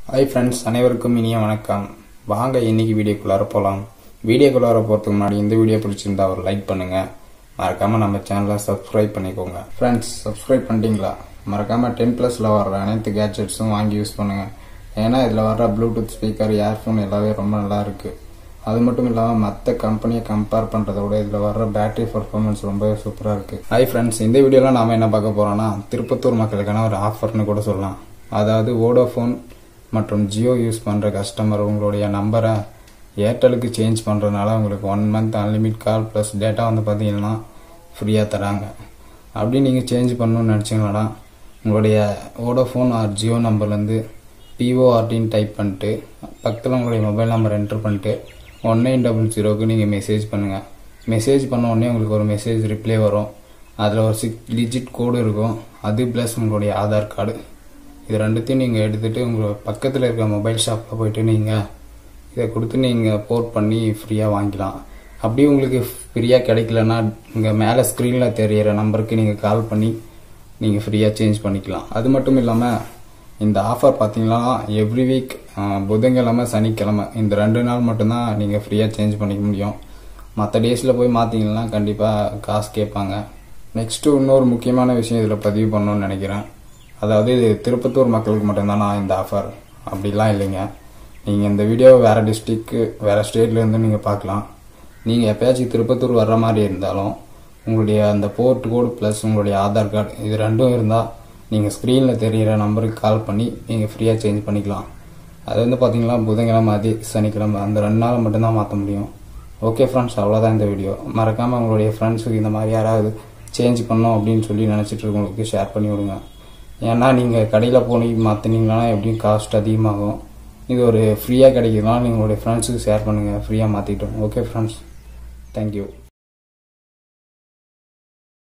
hi friends அனைவருக்கும் இனிய வணக்கம் வாங்க இன்னைக்கு வீடியோக்குள்ளார போகலாம் வீடியோக்குள்ளார போகிறதுக்கு முன்னாடி இந்த வீடியோ பிடிச்சிருந்தா ஒரு லைக் பண்ணுங்க மறக்காம நம்ம சேனலை சப்ஸ்கிரைப் பண்ணிக்கோங்க ஃப்ரெண்ட்ஸ் சப்ஸ்கிரைப் பண்ணிட்டீங்களா மறக்காம டென் ப்ளஸில் வர்ற அனைத்து கேட்ஜெட்ஸும் வாங்கி யூஸ் பண்ணுங்க ஏன்னா இதில் வர்ற ப்ளூடூத் ஸ்பீக்கர் இயர்ஃபோன் எல்லாமே ரொம்ப நல்லா இருக்கு அது மட்டும் இல்லாமல் மற்ற கம்பெனியை கம்பேர் பண்ணுறத விட இதில் வர்ற பேட்டரி பர்ஃபார்மன்ஸ் ரொம்பவே சூப்பராக இருக்குது ஹாய் ஃப்ரெண்ட்ஸ் இந்த வீடியோவில் நாம என்ன பார்க்க போகிறோம்னா திருப்பத்தூர் மக்களுக்கான ஒரு ஆஃபர்னு கூட சொல்லலாம் அதாவது வோடோஃபோன் மற்றும் ஜியோ யூஸ் பண்ணுற கஸ்டமர் உங்களுடைய நம்பரை ஏர்டெலுக்கு சேஞ்ச் பண்ணுறதுனால உங்களுக்கு one month unlimited call plus data வந்து பார்த்தீங்கன்னா ஃப்ரீயாக தராங்க அப்படி நீங்கள் சேஞ்ச் பண்ணணும்னு நினச்சிங்கன்னா உங்களுடைய வோடோஃபோன் ஆர் ஜியோ நம்பர்லேருந்து பிஓஆர்டின்னு டைப் பண்ணிட்டு பக்கத்தில் உங்களுடைய மொபைல் நம்பர் என்டர் பண்ணிட்டு ஒன் நைன் டபுள் ஜீரோக்கு நீங்கள் மெசேஜ் பண்ணுங்கள் மெசேஜ் பண்ண உடனே உங்களுக்கு ஒரு மெசேஜ் ரிப்ளை வரும் அதில் ஒரு சிக்ஸ் டிஜிட் கோடு இருக்கும் அது ப்ளஸ் உங்களுடைய ஆதார் கார்டு இது ரெண்டுத்தையும் நீங்கள் எடுத்துகிட்டு உங்கள் பக்கத்தில் இருக்க மொபைல் ஷாப்பில் போயிட்டு நீங்கள் இதை கொடுத்து நீங்கள் போர்ட் பண்ணி ஃப்ரீயாக வாங்கிக்கலாம் அப்படி உங்களுக்கு ஃப்ரீயாக கிடைக்கலன்னா இங்கே மேலே ஸ்க்ரீனில் தெரியிற நம்பருக்கு நீங்கள் கால் பண்ணி நீங்கள் ஃப்ரீயாக சேஞ்ச் பண்ணிக்கலாம் அது மட்டும் இல்லாமல் இந்த ஆஃபர் பார்த்தீங்கன்னா எவ்ரி வீக் புதன்கிழமை சனிக்கிழமை இந்த ரெண்டு நாள் மட்டும்தான் நீங்கள் ஃப்ரீயாக சேஞ்ச் பண்ணிக்க முடியும் மற்ற டேஸில் போய் மாற்றிங்கன்னா கண்டிப்பாக காசு கேட்பாங்க நெக்ஸ்ட்டு இன்னொரு முக்கியமான விஷயம் இதில் பதிவு பண்ணணும்னு நினைக்கிறேன் அதாவது இது திருப்பத்தூர் மக்களுக்கு மட்டும்தானா இந்த ஆஃபர் அப்படிலாம் இல்லைங்க நீங்கள் இந்த வீடியோவை வேறு டிஸ்ட்ரிக்கு வேறு ஸ்டேட்லேருந்து நீங்கள் பார்க்கலாம் நீங்கள் எப்பயாச்சும் திருப்பத்தூர் வர்ற மாதிரி இருந்தாலும் உங்களுடைய அந்த போர்ட் கோடு ப்ளஸ் உங்களுடைய ஆதார் கார்டு இது ரெண்டும் இருந்தால் நீங்கள் ஸ்க்ரீனில் தெரிகிற நம்பருக்கு கால் பண்ணி நீங்கள் ஃப்ரீயாக சேஞ்ச் பண்ணிக்கலாம் அது வந்து பார்த்தீங்கன்னா புதன்கிழமை அதே சனிக்கிழமை அந்த ரெண்டு நாள் மட்டும்தான் மாற்ற முடியும் ஓகே ஃப்ரெண்ட்ஸ் அவ்வளோதான் இந்த வீடியோ மறக்காமல் உங்களுடைய ஃப்ரெண்ட்ஸுக்கு இந்த மாதிரி யாராவது சேஞ்ச் பண்ணோம் அப்படின்னு சொல்லி நினச்சிட்டு இருக்கவங்களுக்கு ஷேர் பண்ணி விடுங்க ஏன்னா நீங்கள் கடையில் போய் மாற்றினீங்கன்னா எப்படியும் காஸ்ட் அதிகமாகும் இது ஒரு ஃப்ரீயாக கிடைக்குதுனால நீங்கள் உங்களுடைய ஃப்ரெண்ட்ஸுக்கு ஷேர் பண்ணுங்கள் ஃப்ரீயாக மாற்றிட்டோம் ஓகே ஃப்ரெண்ட்ஸ் தேங்க்யூ